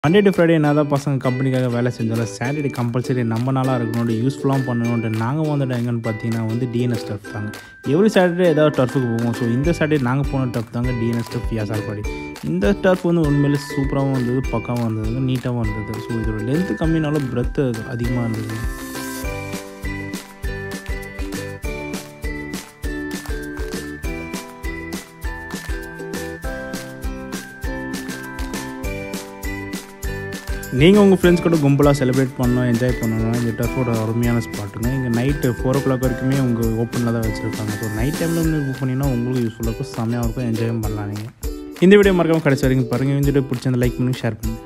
Monday to Friday என்ன தான் பசங்க கம்பெனிக்காக வேலை செஞ்சாலும் சாட்டர்டே கம்பல்சரி நம்ம நாளாக இருக்கணும் யூஸ்ஃபுல்லாக பண்ணணுன்ட்டு நாங்கள் வந்துட்டு எங்கன்னு பார்த்தீங்கன்னா வந்து டிஎன்எஸ் டர்ஃப் தாங்க எவ்ரி சாட்டர்டே ஏதாவது டர்ஃபுக்கு போவோம் ஸோ இந்த சாட்டர்டே நாங்கள் போன டர்ஃப் தாங்க டிஎன்எஸ் டர்ஃப் யாசார்பாடி இந்த டர்ஃப் வந்து உண்மையிலே சூப்பராகவும் இருந்தது பக்காவும் இருந்தது நீட்டாகவும் இருந்தது ஸோ இதோட லென்த்து கம்மினாலும் பிரெத்து அதிகமாக இருந்தது நீங்கள் உங்கள் ஃப்ரெண்ட்ஸ் கூட கும்பலாக செலிப்ரேட் பண்ணணும் என்ஜாய் பண்ணணும் இந்த டர்ஃபோட அருமையான ஸ்பாட்டுங்க இங்கே நைட்டு ஃபோர் ஓ கிளாக் வரைக்குமே உங்கள் ஓப்பனில் தான் வச்சுருக்காங்க ஸோ நைட் டைமில் வந்து புக் பண்ணிங்கன்னா உங்களுக்கு யூஸ்ஃபுல்லாக இருக்கும் செம்மையாக இருக்கும் என்ஜாயும் பண்ணலாம் நீங்கள் இந்த வீடியோ மறக்காம கடைசி வரைக்கும் பாருங்கள் இந்த வீடியோ பிடிச்சிருந்த லைக் பண்ணி ஷேர் பண்ணுங்கள்